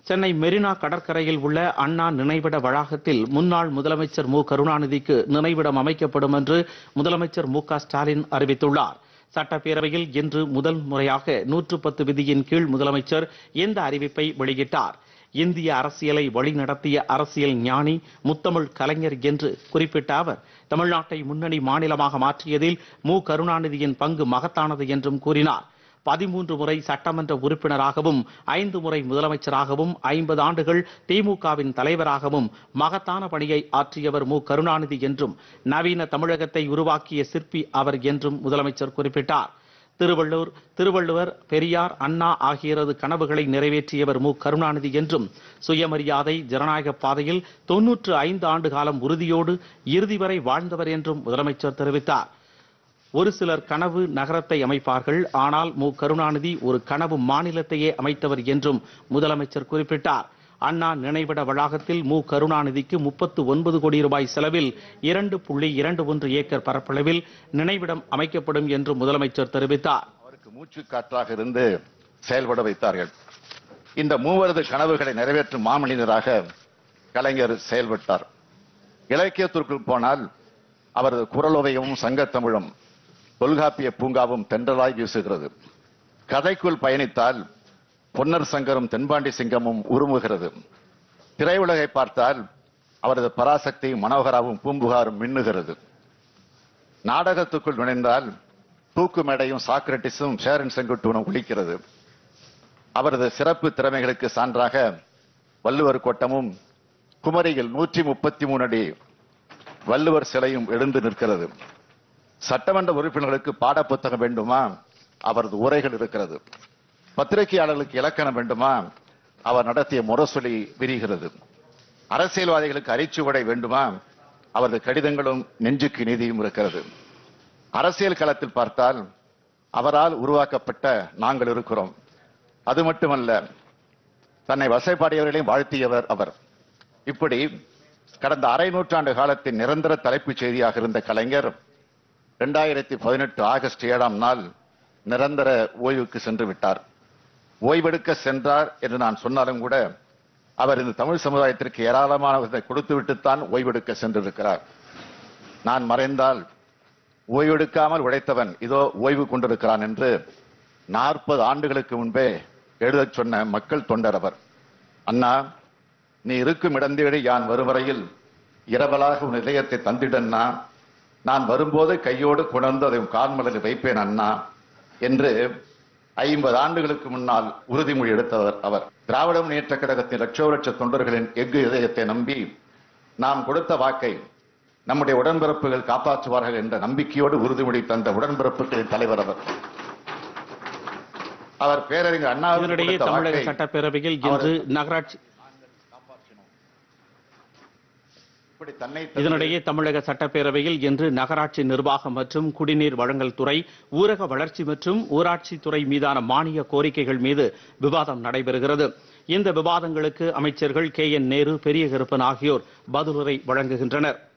சென்னை மெரினா கடற்கரையில் உள்ள அண்ணா நினைவிட வளாகத்தில் முன்னாள் முதலமைச்சர் மு கருணாநிதிக்கு நினைவிடம் அமைக்கப்படும் என்று முதலமைச்சர் மு க ஸ்டாலின் அறிவித்துள்ளார் சட்டப்பேரவையில் இன்று முதல் முறையாக நூற்று பத்து விதியின் கீழ் முதலமைச்சர் இந்த அறிவிப்பை வெளியிட்டார் இந்திய அரசியலை வழிநடத்திய அரசியல் ஞானி முத்தமிழ் கலைஞர் என்று குறிப்பிட்ட அவர் தமிழ்நாட்டை முன்னணி மாநிலமாக மாற்றியதில் மு கருணாநிதியின் பங்கு மகத்தானது என்றும் கூறினார் பதிமூன்று முறை சட்டமன்ற உறுப்பினராகவும் ஐந்து முறை முதலமைச்சராகவும் ஐம்பது ஆண்டுகள் திமுகவின் தலைவராகவும் மகத்தான பணியை ஆற்றியவர் மு கருணாநிதி என்றும் நவீன தமிழகத்தை உருவாக்கிய சிற்பி அவர் என்றும் முதலமைச்சர் குறிப்பிட்டார் திருவள்ளூர் திருவள்ளுவர் பெரியார் அண்ணா ஆகியோரது கனவுகளை நிறைவேற்றியவர் மு கருணாநிதி என்றும் சுயமரியாதை ஜனநாயக பாதையில் தொன்னூற்று ஐந்து ஆண்டு காலம் உறுதியோடு இறுதி வரை வாழ்ந்தவர் என்றும் முதலமைச்சர் தெரிவித்தார் ஒரு சிலர் கனவு நகரத்தை அமைப்பார்கள் ஆனால் மு கருணாநிதி ஒரு கனவு மாநிலத்தையே அமைத்தவர் என்றும் முதலமைச்சர் குறிப்பிட்டார் அண்ணா நினைவிட வளாகத்தில் மு கருணாநிதிக்கு முப்பத்து ஒன்பது கோடி ரூபாய் செலவில் இரண்டு புள்ளி இரண்டு ஒன்று ஏக்கர் பரப்பளவில் நினைவிடம் அமைக்கப்படும் என்று முதலமைச்சர் தெரிவித்தார் அவருக்கு மூச்சு காற்றாக இருந்து செயல்பட வைத்தார்கள் இந்த மூவரது கனவுகளை நிறைவேற்றும் மாமனிதராக கலைஞர் செயல்பட்டார் இலக்கியத்திற்குள் போனால் அவரது குரலோவியமும் சங்கத்தமிழும் தொல்காப்பிய பூங்காவும் தென்றலாய் வீசுகிறது கதைக்குள் பயணித்தால் பொன்னர் சங்கரும் தென்பாண்டி சிங்கமும் உருமுகிறது திரையுலகை பார்த்தால் அவரது பராசக்தியும் மனோகராவும் பூம்புகாரும் மின்னுகிறது நாடகத்துக்குள் நுழைந்தால் தூக்கு மேடையும் சாக்ரட்டிஸும் ஷேரன் செங்குட்டுவனும் ஒழிக்கிறது அவரது சிறப்பு திறமைகளுக்கு சான்றாக வள்ளுவர் கோட்டமும் குமரியில் நூற்றி முப்பத்தி மூணு அடி வள்ளுவர் சிலையும் எழுந்து நிற்கிறது சட்டமன்ற உறுப்பினர்களுக்கு பாடப்புத்தகம் வேண்டுமா அவரது உரைகள் இருக்கிறது பத்திரிகையாளர்களுக்கு இலக்கணம் வேண்டுமா அவர் நடத்திய முரசொலி விரிகிறது அரசியல்வாதிகளுக்கு அரிச்சுவடை வேண்டுமா அவரது கடிதங்களும் நெஞ்சுக்கு நீதியும் இருக்கிறது அரசியல் களத்தில் பார்த்தால் அவரால் உருவாக்கப்பட்ட நாங்கள் இருக்கிறோம் அது மட்டுமல்ல தன்னை வசைப்பாடியவர்களையும் வாழ்த்தியவர் அவர் இப்படி கடந்த அரை நூற்றாண்டு காலத்தின் நிரந்தர தலைப்புச் செய்தியாக இருந்த கலைஞர் இரண்டாயிரத்தி பதினெட்டு ஆகஸ்ட் ஏழாம் நாள் நிரந்தர ஓய்வுக்கு சென்று விட்டார் ஓய்வெடுக்க சென்றார் என்று நான் சொன்னாலும் கூட அவர் இந்த தமிழ் சமுதாயத்திற்கு ஏராளமானவற்றை கொடுத்துவிட்டுத்தான் ஓய்வெடுக்க சென்றிருக்கிறார் நான் மறைந்தால் ஓய்வெடுக்காமல் உழைத்தவன் இதோ ஓய்வு கொண்டிருக்கிறான் என்று நாற்பது ஆண்டுகளுக்கு முன்பே எழுதச் சொன்ன மக்கள் தொண்டர் அவர் அண்ணா நீ இருக்கும் இடந்தேடி யான் வரும் வரையில் இரவலாக உன் இதயத்தை தந்திடன்னா நான் வரும்போது கையோடு கொணர்ந்து அதை உன் கால்மலரில் வைப்பேன் அண்ணா என்று ஐம்பது ஆண்டுகளுக்கு முன்னால் உறுதிமொழி எடுத்தவர் அவர் திராவிட முன்னேற்ற கழகத்தின் லட்சோ லட்ச தொண்டர்களின் எஃகு இதயத்தை நம்பி நாம் கொடுத்த வாக்கை நம்முடைய உடன்பிறப்புகள் காப்பாற்றுவார்கள் என்ற நம்பிக்கையோடு உறுதிமொழி தந்த உடன்பிறப்புகளின் தலைவர் அவர் அவர் பேரறிஞர் அண்ணா இதனிடையே தமிழக சட்டப்பேரவையில் இன்று நகராட்சி இதனிடையே தமிழக சட்டப்பேரவையில் இன்று நகராட்சி நிர்வாகம் மற்றும் குடிநீர் வழங்கல் துறை ஊரக வளர்ச்சி மற்றும் ஊராட்சி துறை மீதான மானிய கோரிக்கைகள் மீது விவாதம் நடைபெறுகிறது இந்த விவாதங்களுக்கு அமைச்சர்கள் கே என் நேரு பெரிய கருப்பன் ஆகியோர் பதிலுரை வழங்குகின்றனர்